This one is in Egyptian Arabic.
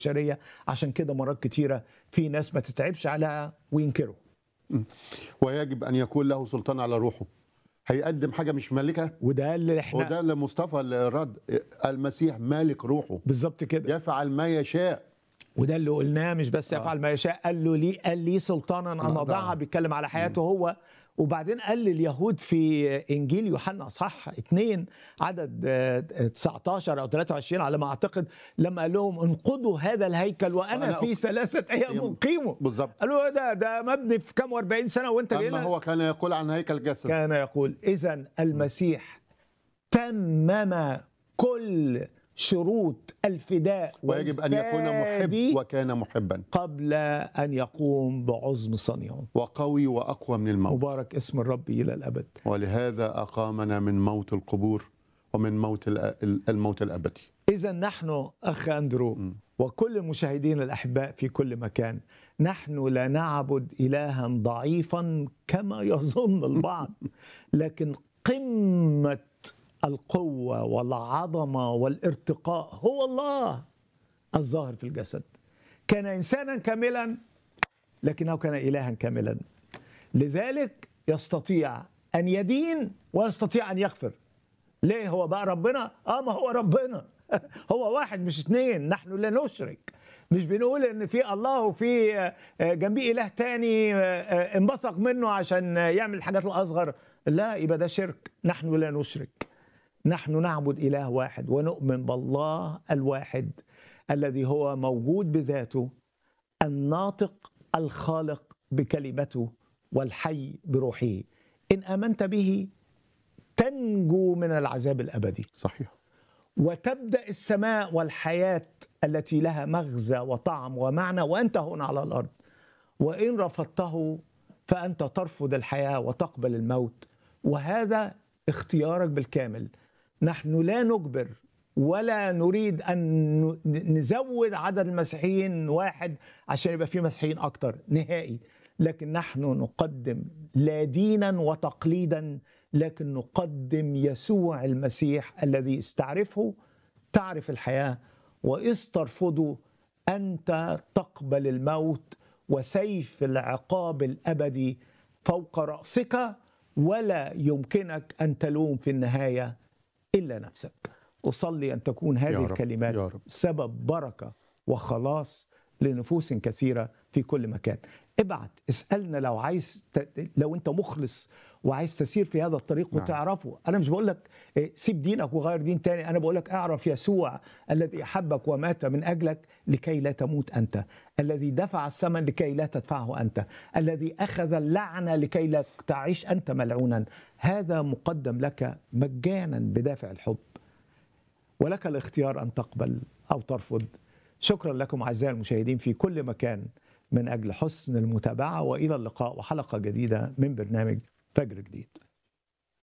البشريه عشان كده مرات كتيره في ناس ما تتعبش عليها وينكروا ويجب ان يكون له سلطان على روحه هيقدم حاجه مش مالكه وده اللي احنا وده اللي مصطفى اللي رد المسيح مالك روحه بالظبط كده يفعل ما يشاء وده اللي قلناه مش بس يفعل ما يشاء قال له لي قال لي سلطانا ان أضعها. اضعها بيتكلم على حياته هو وبعدين قال لليهود في انجيل يوحنا اصحاح 2 عدد آه، 19 او 23 على ما اعتقد لما قال لهم انقضوا هذا الهيكل وانا وأنا في أق- ثلاثه ايام أيام. اقيمه بالظبط قالوا إيه ده ده مبني في كام 40 سنه وانت جاي اما لنا هو كان يقول عن هيكل جسد كان يقول اذا المسيح تمم كل شروط الفداء ويجب ان يكون والفادي محب وكان محبا قبل أن يقوم بعظم صنيعه وقوي واقوى من الموت مبارك اسم الرب إلى الأبد ولهذا اقامنا من موت القبور ومن موت الأ- الموت الابدي إذا نحن أخ أندرو وكل المشاهدين الأحباء في كل مكان نحن لا نعبد إلها ضعيفا كما يظن البعض لكن قمة القوة والعظمة والارتقاء هو الله الظاهر في الجسد كان إنسانا كاملا لكنه كان إلها كاملا لذلك يستطيع أن يدين ويستطيع أن يغفر ليه هو بقى ربنا اه ما هو ربنا هو واحد مش اتنين نحن لا نشرك مش بنقول ان في الله وفي آه، آه، جنبيه اله تاني آه، آه، انبثق منه عشان آه، يعمل الحاجات الاصغر لا يبقى ده شرك نحن لا نشرك نحن نعبد اله واحد ونؤمن بالله الواحد الذي هو موجود بذاته الناطق الخالق بكلمته والحي بروحه ان امنت به تنجو من العذاب الابدي صحيح وتبدا السماء والحياه التي لها مغزى وطعم ومعنى وانت هنا على الارض وان رفضته فانت ترفض الحياه وتقبل الموت وهذا اختيارك بالكامل نحن لا نجبر ولا نريد ان ن- نزود عدد المسيحيين واحد عشان يبقى في مسيحيين اكتر نهائي لكن نحن نقدم لا دينا وتقليدا لكن نقدم يسوع المسيح الذي استعرفه تعرف الحياه واذ ترفضه انت تقبل الموت وسيف العقاب الابدي فوق راسك ولا يمكنك ان تلوم في النهايه الا نفسك اصلي ان تكون هذه يا رب، الكلمات يا رب. سبب بركه وخلاص لنفوس كثيره في كل مكان ابعت اسالنا لو عايز ت... لو انت مخلص وعايز تسير في هذا الطريق نعم. وتعرفه انا مش بقول لك إيه، سيب دينك وغير دين تاني انا بقول لك اعرف يسوع الذي احبك ومات من اجلك لكي لا تموت انت الذي دفع الثمن لكي لا تدفعه انت الذي اخذ اللعنه لكي لا تعيش انت ملعونا هذا مقدم لك مجانا بدافع الحب ولك الاختيار ان تقبل او ترفض شكرا لكم اعزائي المشاهدين في كل مكان من اجل حسن المتابعه والى اللقاء وحلقه جديده من برنامج فجر جديد